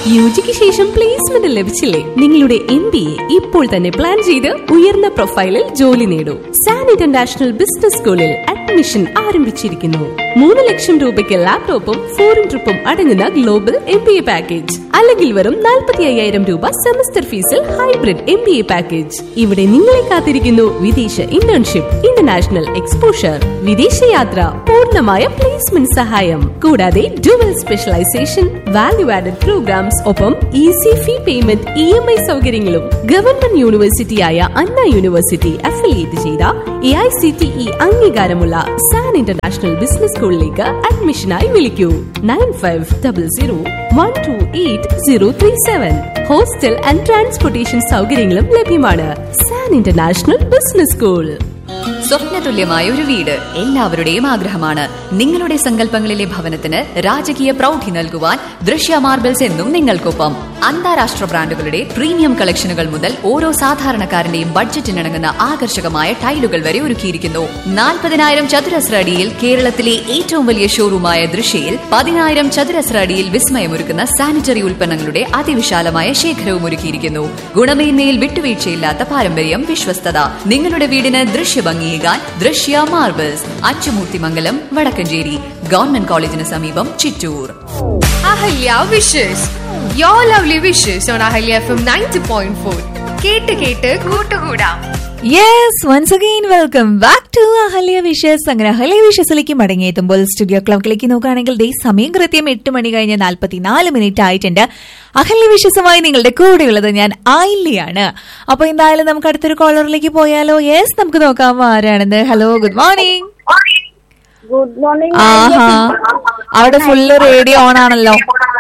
U ജിക്ക് ശേഷം placement ലഭിച്ചില്ലേ നിങ്ങളുടെ എം ബി എ ഇപ്പോൾ തന്നെ പ്ലാൻ ചെയ്ത് ഉയർന്ന പ്രൊഫൈലിൽ ജോലി നേടൂ സാൻ ഇന്റർനാഷണൽ ബിസിനസ് സ്കൂളിൽ അഡ്മിഷൻ ആരംഭിച്ചിരിക്കുന്നു മൂന്ന് ലക്ഷം രൂപയ്ക്ക് ലാപ്ടോപ്പും ഫോറിൻ ട്രിപ്പും അടങ്ങുന്ന global M B A package അല്ലെങ്കിൽ വെറും നാൽപ്പത്തി അയ്യായിരം രൂപ സെമസ്റ്റർ ഫീസിൽ hybrid M B A package ഇവിടെ നിങ്ങളെ കാത്തിരിക്കുന്നു വിദേശ ഇന്റേൺഷിപ്പ് ഇന്റർനാഷണൽ എക്സ്പോഷർ വിദേശയാത്ര പൂർണ്ണമായ പ്ലേസ്മെന്റ് സഹായം കൂടാതെ dual specialisation value added programmes ഒപ്പം easy fee payment E M I സൗകര്യങ്ങളും ഗവൺമെന്റ് യൂണിവേഴ്സിറ്റിയായ അണ്ണ യൂണിവേഴ്സിറ്റി അഫിലിയേറ്റ് ചെയ്ത A I C T E അംഗീകാരമുള്ള സാൻ ഇന്റർനാഷണൽ ബിസിനസ് സ്കൂളിലേക്ക് അഡ്മിഷനായി വിളിക്കൂ nine five double zero one two eight zero three seven hostel and transportation സൗകര്യങ്ങളും ലഭ്യമാണ് സാൻ ഇന്റർനാഷണൽ ബിസിനസ് സ്കൂൾ സ്വപ്നതുല്യമായ ഒരു വീട് എല്ലാവരുടെയും ആഗ്രഹമാണ് നിങ്ങളുടെ സങ്കല്പങ്ങളിലെ ഭവനത്തിന് രാജകീയ പ്രൗഢി നൽകുവാൻ ദൃശ്യ മാർബിൾസ് എന്നും നിങ്ങൾക്കൊപ്പം അന്താരാഷ്ട്ര ബ്രാൻഡുകളുടെ പ്രീമിയം കളക്ഷനുകൾ മുതൽ ഓരോ സാധാരണക്കാരന്റെയും ബഡ്ജറ്റിനിണങ്ങുന്ന ആകർഷകമായ ടൈലുകൾ വരെ ഒരുക്കിയിരിക്കുന്നു നാൽപ്പതിനായിരം ചതുരശ്ര അടിയിൽ കേരളത്തിലെ ഏറ്റവും വലിയ ഷോറൂമായ ദൃശ്യയിൽ പതിനായിരം ചതുരശ്ര അടിയിൽ വിസ്മയമൊരുക്കുന്ന സാനിറ്ററി ഉൽപ്പന്നങ്ങളുടെ അതിവിശാലമായ ശേഖരവും ഒരുക്കിയിരിക്കുന്നു ഗുണമേന്മയിൽ വിട്ടുവീഴ്ചയില്ലാത്ത പാരമ്പര്യം വിശ്വസ്തത നിങ്ങളുടെ വീടിന് ദൃശ്യഭംഗിയേകാൻ ദൃശ്യ മാർബിൾസ് അച്ചുമൂർത്തിമംഗലം വടക്കഞ്ചേരി ഗവൺമെന്റ് കോളേജിന് സമീപം Chittur Ahalia wishes your lovely wishes on Ahalia F M ninety point four കേട്ട് കേട്ട് കൂട്ടുകൂടാം yes once again welcome back to Ahalia wishes അങ്ങനെ അഹല്യ വിഷസിലേക്ക് മടങ്ങിയെത്തുമ്പോൾ സ്റ്റുഡിയോ ക്ലോക്കിലേക്ക് നോക്കുകയാണെങ്കിൽ ദേ സമയം കൃത്യം എട്ട് മണി കഴിഞ്ഞ് നാൽപ്പത്തിനാല് മിനിറ്റ് ആയിട്ടുണ്ട് അഹല്യ വിഷസുമായി നിങ്ങളുടെ കൂടെയുള്ളത് ഞാൻ ആയില്ലിയാണ് അപ്പൊ എന്തായാലും നമുക്ക് അടുത്തൊരു കോളറിലേക്ക് പോയാലോ യെസ് നമുക്ക് നോക്കാം ആരാണെന്ന് hello good morning good morning ആഹാ അവിടെ ഫുള്ള് റേഡിയോ ഓൺ ആണല്ലോ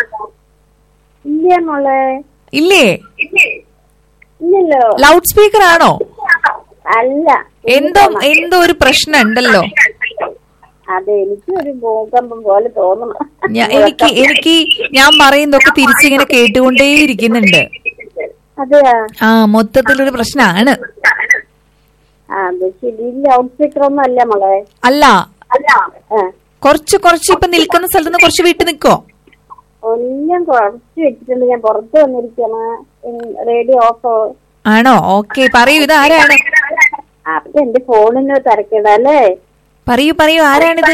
ഇല്ല മോളെ ഇല്ലേ ഇല്ലല്ലോ ലൗഡ് സ്പീക്കർ ആണോ അല്ല എന്തോ എന്തോ ഒരു പ്രശ്നം ഉണ്ടല്ലോ അതെ എനിക്ക് ഒരു ഭൂകമ്പം പോലെ തോന്നണം ഞാ- എനിക്ക് എനിക്ക് ഞാൻ പറയുന്നതൊക്കെ തിരിച്ചിങ്ങനെ കേട്ടുകൊണ്ടേയിരിക്കുന്നുണ്ട് അതെയാ ആ മൊത്തത്തിലൊരു പ്രശ്നമാണ് അത് ശരി ലൗഡ് സ്പീക്കർ ഒന്നും അല്ല മോളെ അല്ല അല്ല കുറച്ച് കുറച്ച് ഇപ്പൊ നിൽക്കുന്ന സ്ഥലത്ത് നിന്ന് കുറച്ച് വിട്ട് നിക്കോ എല്ലാം കുറച്ച് വെച്ചിട്ടുണ്ട് ഞാൻ പുറത്ത് വന്നിരിക്കാണ് റേഡിയോ ഓഫ് ആണോ ഓക്കെ പറയൂ ഇത് ആരാണ് അപ്പൊ എന്റെ ഫോണിന് തിരക്കിട അല്ലേ പറയൂ പറയൂ ആരാണിത്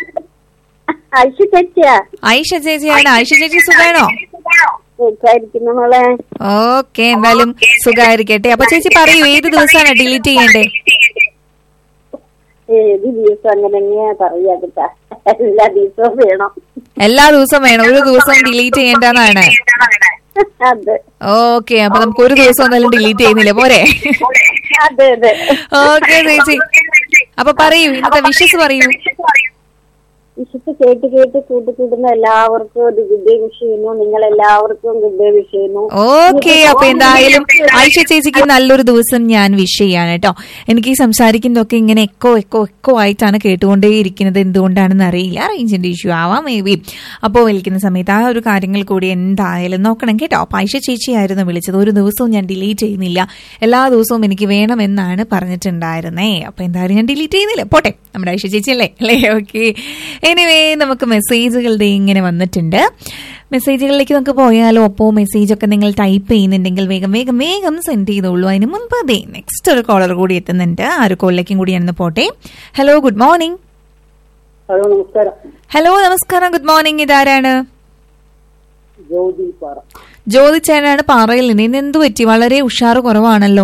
ഐഷ ചേച്ചിയാ ആയിഷ ചേച്ചിയാണ് ആയിഷ ചേച്ചി സുഖാണോ സുഖായിരിക്കുന്നു മോളെ ഓക്കെ എന്തായാലും സുഖായിരിക്കട്ടെ അപ്പൊ ചേച്ചി പറയൂ ഏത് ദിവസമാണ് ഡിലീറ്റ് ചെയ്യണ്ടേ ഏത് ദിവസം അങ്ങനെ തന്നെയാ പറയാ കേട്ടാ എല്ലാ ദിവസവും വേണം എല്ലാ ദിവസവും വേണം ഒരു ദിവസം ഡിലീറ്റ് ചെയ്യേണ്ടതാണ് അതെ ഓക്കെ അപ്പൊ നമുക്ക് ഒരു ദിവസം എന്തായാലും ഡിലീറ്റ് ചെയ്യുന്നില്ല പോരെ അതെ അതെ ഓക്കെ ചേച്ചി അപ്പൊ പറയൂ ഇന്നത്തെ വിഷസ് പറയൂ വിശുദ്ധ കേട്ട് കേട്ട് കൂട്ടി കൂടുന്ന എല്ലാവർക്കും ഒരു ഗുഡ് ഡേ വിഷ് ചെയ്യുന്നു നിങ്ങൾ എല്ലാവർക്കും ഗുഡ് ഡേ വിഷ് ചെയ്യുന്നു ഓക്കെ അപ്പൊ എന്തായാലും ആയിഷ ചേച്ചിക്ക് നല്ലൊരു ദിവസം ഞാൻ വിഷ് ചെയ്യാണ് കേട്ടോ എനിക്ക് ഈ സംസാരിക്കുന്നതൊക്കെ ഇങ്ങനെ എക്കോ എക്കോ എക്കോ ആയിട്ടാണ് കേട്ടുകൊണ്ടേയിരിക്കുന്നത് എന്തുകൊണ്ടാണെന്ന് അറിയില്ല റേഞ്ചിന്റെ ഇഷ്യൂ ആവാം മേ ബി അപ്പോൾ വിളിക്കുന്ന സമയത്ത് ആ ഒരു കാര്യങ്ങൾ കൂടി എന്തായാലും നോക്കണം കേട്ടോ അപ്പൊ ആയിഷ ചേച്ചിയായിരുന്നു വിളിച്ചത് ഒരു ദിവസവും ഞാൻ ഡിലീറ്റ് ചെയ്യുന്നില്ല എല്ലാ ദിവസവും എനിക്ക് വേണമെന്നാണ് പറഞ്ഞിട്ടുണ്ടായിരുന്നേ അപ്പൊ എന്തായാലും ഞാൻ ഡിലീറ്റ് ചെയ്യുന്നില്ല പോട്ടെ നമ്മുടെ ആയിഷ ചേച്ചി അല്ലേ അല്ലേ ഓക്കെ എനിവേ നമുക്ക് മെസ്സേജുകളുടെ ഇങ്ങനെ വന്നിട്ടുണ്ട് മെസ്സേജുകളിലേക്ക് നമുക്ക് പോയാലോ അപ്പോൾ മെസ്സേജ് ഒക്കെ നിങ്ങൾ ടൈപ്പ് ചെയ്യുന്നുണ്ടെങ്കിൽ വേഗം വേഗം വേഗം സെൻഡ് ചെയ്തോളൂ അതിന് മുൻപ് അതെ നെക്സ്റ്റ് ഒരു കോളർ കൂടി എത്തുന്നുണ്ട് ആ ഒരു കോളിലേക്കും കൂടി ഒന്ന് പോട്ടെ ഹലോ ഗുഡ് മോർണിംഗ് ഹലോ നമസ്കാരം ഹലോ നമസ്കാരം ഗുഡ് മോർണിംഗ് ഇതാരാണ് ജ്യോതി പാറ ജ്യോതി ചേട്ടനാണ് പാറയിൽ നിന്ന് ഇന്ന് എന്ത് പറ്റി വളരെ ഉഷാറ് കുറവാണല്ലോ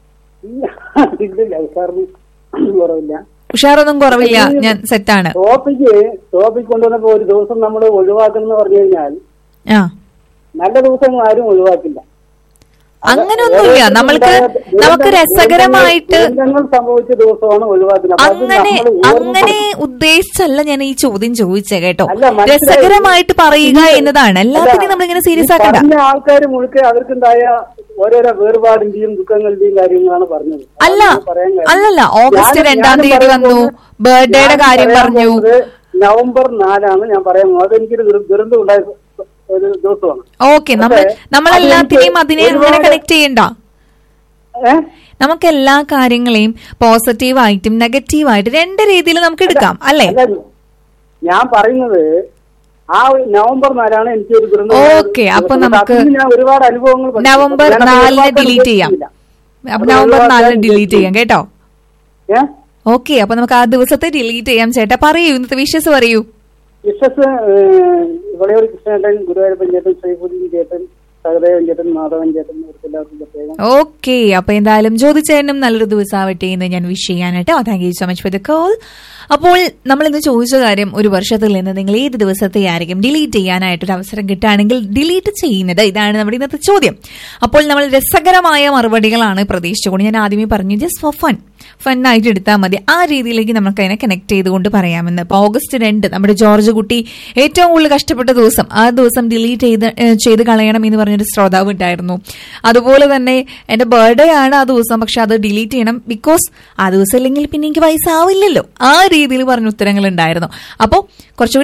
ഇല്ല സാറിന് കുറവില്ല ഉഷാറൊന്നും കുറവില്ല ഞാൻ സെറ്റാണ് ടോപ്പിക്ക് ടോപ്പിക് കൊണ്ടുവന്നപ്പോ ഒരു ദിവസം നമ്മൾ ഒഴിവാക്കണം എന്ന് പറഞ്ഞു കഴിഞ്ഞാൽ ആ നല്ല ദിവസം ആരും ഒഴിവാക്കില്ല അങ്ങനെയൊന്നുമില്ല നമ്മൾക്ക് നമുക്ക് രസകരമായിട്ട് ദുരന്തങ്ങൾ സംഭവിച്ച ദിവസമാണ് ഒഴിവാക്കുന്നത് അപ്പൊ അത് അങ്ങനെ നമ്മൾ ഓർമ്മ- അങ്ങനെ ഉദ്ദേശിച്ചല്ല ഞാൻ ഈ ചോദ്യം ചോദിച്ചേ കേട്ടോ അല്ല, മനസ്സിലായി. രസകരമായിട്ട് പറയുക എന്നതാണ് എല്ലാത്തിനും നമ്മളിങ്ങനെ സീരിയസ് ആക്കണ്ട പറഞ്ഞ ആൾക്കാർ മുഴുക്കെ അവർക്കുണ്ടായ ഓരോരോ വേർപാടിന്റെയും ദുഃഖങ്ങളുടെയും കാര്യങ്ങളാണ് പറഞ്ഞത് അല്ല അതാണ് പറയാൻ കാര്യം. അല്ലല്ല ഓഗസ്റ്റ് ഞാനും- രണ്ടാം ഞാനും തീയതി പറയാൻ വന്നു പോകുന്നത് ബർത്ത്ഡേയുടെ ഞാനും കാര്യം പറയാൻ പറഞ്ഞു പോകുന്നത് നവംബർ നാലാണ് ഞാൻ പറയാൻ പോകുന്നത് അതെനിക്കൊരു ദുര- ദുരന്തം ഉണ്ടായ ഒരു ദിവസമാണ് ഓക്കെ നമ്മൾ പക്ഷേ, നമ്മളെല്ലാത്തിനെയും അതെനിക്ക് അതിനെ അങ്ങനെ ഒരുപാട് കണക്ട് ചെയ്യണ്ട ഏ? നമുക്ക് എല്ലാ കാര്യങ്ങളെയും പോസിറ്റീവായിട്ടും നെഗറ്റീവായിട്ടും രണ്ട് രീതിയിൽ നമുക്ക് എടുക്കാം അല്ലേ അല്ല, ഞാൻ പറയുന്നത് ആ ഒരു നവംബർ നാലാണ് എനിക്ക് ഒരു ദുരന്തം ഓക്കെ അപ്പൊ അതുകൊണ്ട് നമുക്ക് അതിൽ ഞാൻ ഒരുപാട് അനുഭവങ്ങൾ പഠിച്ചു. നവംബർ ഞാനത് നാലിന് ഒഴിവാക്കാൻ ഡിലീറ്റ് ചെയ്യാം ഉദ്ദേശിക്കുന്നില്ല. അപ്പൊ അത് നവംബർ ഒഴിവാക്കാൻ നാലിന് ഡിലീറ്റ് ചെയ്യാം കേട്ടോ ഏ ഓക്കെ അപ്പൊ നമുക്ക് ആ ദിവസത്തെ ഡിലീറ്റ് ചെയ്യാം ചേട്ടാ പറയൂ ഇന്നത്തെ വിഷസ് പറയൂ വിശ്വസ് ഇവിടെ ഒരു കൃഷ്ണേട്ടൻ ഗുരുവായൂരപ്പൻ ചേട്ടൻ ശ്രീപുരി ചേട്ടൻ സഹദേവൻ ചേട്ടൻ മാധവൻ ചേട്ടൻ ഇവർക്ക് എല്ലാവർക്കും പ്രത്യേകം ഓക്കെ അപ്പൊ എന്തായാലും ചോദിച്ചതിനും നല്ലൊരു ദിവസമാവട്ടെ എന്ന് ഞാൻ വിഷ് ചെയ്യാനായിട്ട് thank you so much for the call അപ്പോൾ നമ്മൾ ഇന്ന് ചോദിച്ച കാര്യം ഒരു വർഷത്തിൽ നിന്ന് നിങ്ങൾ ഏത് ദിവസത്തെ ആയിരിക്കും ഡിലീറ്റ് ചെയ്യാനായിട്ടൊരു അവസരം കിട്ടുകയാണെങ്കിൽ ഡിലീറ്റ് ചെയ്യുന്നത് ഇതാണ് നമ്മുടെ ഇന്നത്തെ ചോദ്യം അപ്പോൾ നമ്മൾ രസകരമായ മറുപടികളാണ് പ്രതീക്ഷിച്ചുകൊണ്ട് ഞാൻ ആദ്യമേ പറഞ്ഞു ജസ്റ്റ് ഫോർ ഫൺ ഫണ്ണായിട്ട് എടുത്താൽ മതി ആ രീതിയിലേക്ക് നമുക്ക് അതിനെ കണക്ട് ചെയ്തുകൊണ്ട് പറയാമെന്ന് ഇപ്പൊ ഓഗസ്റ്റ് രണ്ട് നമ്മുടെ ജോർജ് കുട്ടി ഏറ്റവും കൂടുതൽ കഷ്ടപ്പെട്ട ദിവസം ആ ദിവസം ഡിലീറ്റ് ചെയ്ത് ഏഹ് ചെയ്ത് കളയണം എന്ന് പറഞ്ഞൊരു ശ്രോതാവ് ഉണ്ടായിരുന്നു അതുപോലെ തന്നെ എന്റെ ബർത്ത്ഡേ ആണ് ആ ദിവസം പക്ഷെ അത് ഡിലീറ്റ് ചെയ്യണം ബിക്കോസ് ആ ദിവസം ഇല്ലെങ്കിൽ പിന്നെ എനിക്ക് പൈസ ആവില്ലല്ലോ ആ രീതിയിൽ പറഞ്ഞ ഉത്തരങ്ങൾ ഉണ്ടായിരുന്നു അപ്പോൾ കുറച്ചുകൂടി